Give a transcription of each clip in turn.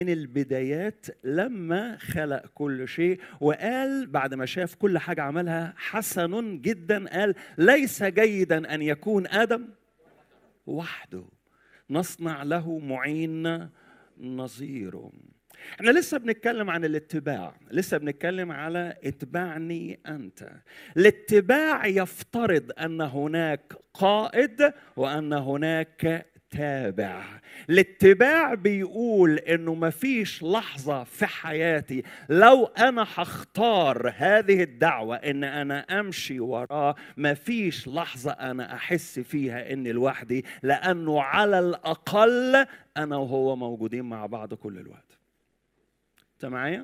من البدايات لما خلق كل شيء وقال بعد ما شاف كل حاجة عملها حسن جدا قال ليس جيدا أن يكون آدم وحده نصنع له معين نظيره احنا لسه بنتكلم عن الاتباع لسه بنتكلم على اتبعني انت الاتباع يفترض ان هناك قائد وان هناك تابع الاتباع بيقول انه مفيش لحظة في حياتي لو انا هختار هذه الدعوة ان انا امشي وراه مفيش لحظة انا احس فيها اني لوحدي لانه على الاقل انا وهو موجودين مع بعض كل الوقت انت معايا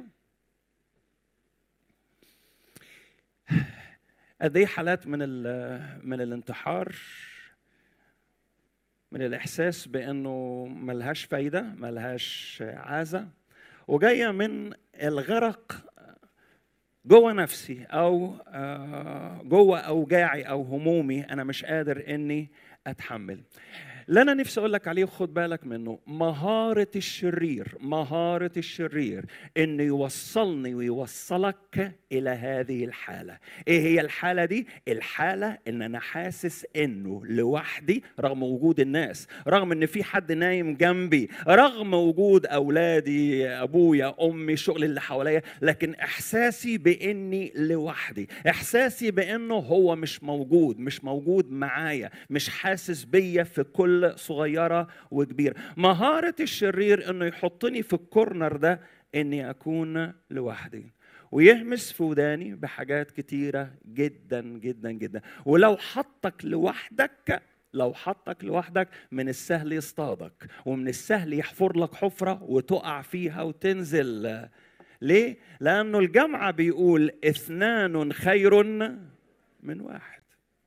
قد ايه حالات من من الانتحار من الاحساس بانه ملهاش فايده ملهاش عازه وجايه من الغرق جوه نفسي او جوه اوجاعي او همومي انا مش قادر اني اتحمل اللي انا نفسي اقول لك عليه خد بالك منه مهاره الشرير مهاره الشرير انه يوصلني ويوصلك الى هذه الحاله ايه هي الحاله دي الحاله ان انا حاسس انه لوحدي رغم وجود الناس رغم ان في حد نايم جنبي رغم وجود اولادي ابويا امي الشغل اللي حواليا لكن احساسي باني لوحدي احساسي بانه هو مش موجود مش موجود معايا مش حاسس بيا في كل صغيرة وكبيرة مهارة الشرير انه يحطني في الكورنر ده اني اكون لوحدي ويهمس في وداني بحاجات كتيرة جدا جدا جدا ولو حطك لوحدك لو حطك لوحدك من السهل يصطادك ومن السهل يحفر لك حفرة وتقع فيها وتنزل ليه؟ لأنه الجامعة بيقول اثنان خير من واحد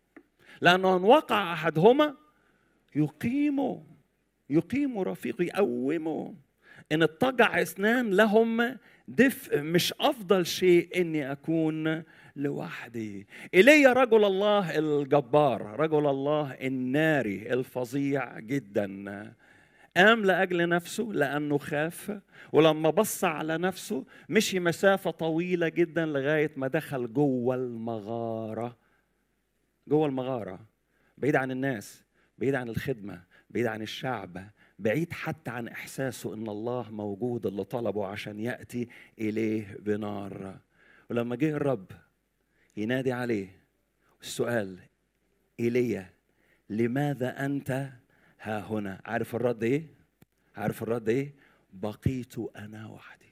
لأنه إن وقع أحدهما يقيموا يقيموا رفيق يقوموا ان اضطجع اثنان لهم دفء مش افضل شيء اني اكون لوحدي الي رجل الله الجبار رجل الله الناري الفظيع جدا قام لاجل نفسه لانه خاف ولما بص على نفسه مشي مسافه طويله جدا لغايه ما دخل جوه المغاره جوه المغاره بعيد عن الناس بعيد عن الخدمة بعيد عن الشعب بعيد حتى عن إحساسه إن الله موجود اللي طلبه عشان يأتي إليه بنار ولما جه الرب ينادي عليه السؤال إيليا لماذا أنت ها هنا عارف الرد إيه؟ عارف الرد إيه؟ بقيت أنا وحدي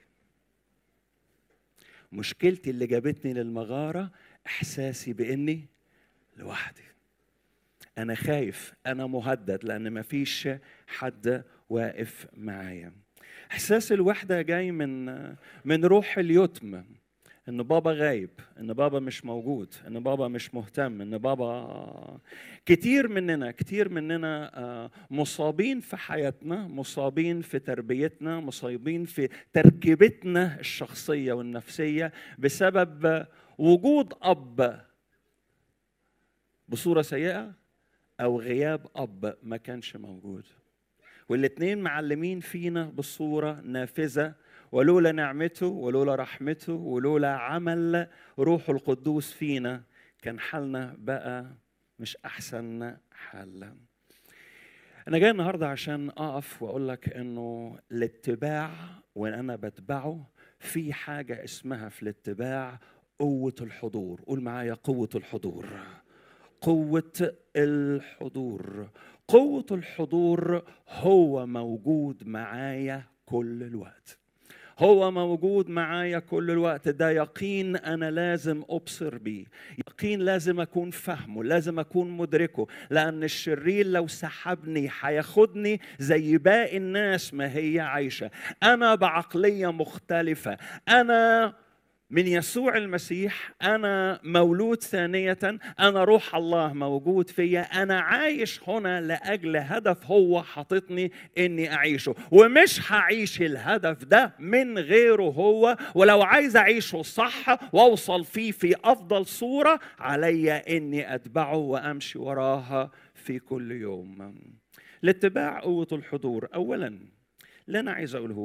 مشكلتي اللي جابتني للمغارة إحساسي بإني لوحدي انا خايف انا مهدد لان مفيش حد واقف معايا احساس الوحده جاي من من روح اليتم ان بابا غايب ان بابا مش موجود ان بابا مش مهتم ان بابا كتير مننا كتير مننا مصابين في حياتنا مصابين في تربيتنا مصابين في تركيبتنا الشخصيه والنفسيه بسبب وجود اب بصوره سيئه او غياب اب ما كانش موجود والاثنين معلمين فينا بصوره نافذه ولولا نعمته ولولا رحمته ولولا عمل روح القدوس فينا كان حالنا بقى مش احسن حال انا جاي النهارده عشان اقف واقول لك انه الاتباع وان انا بتبعه في حاجه اسمها في الاتباع قوه الحضور قول معايا قوه الحضور قوة الحضور قوة الحضور هو موجود معايا كل الوقت هو موجود معايا كل الوقت ده يقين انا لازم ابصر بيه يقين لازم اكون فاهمه لازم اكون مدركه لان الشرير لو سحبني هياخدني زي باقي الناس ما هي عايشه انا بعقليه مختلفه انا من يسوع المسيح انا مولود ثانيه انا روح الله موجود فيا انا عايش هنا لاجل هدف هو حاططني اني اعيشه ومش هعيش الهدف ده من غيره هو ولو عايز اعيشه صح واوصل فيه في افضل صوره عليا اني اتبعه وامشي وراها في كل يوم الاتباع قوه الحضور اولا اللي انا عايز اقوله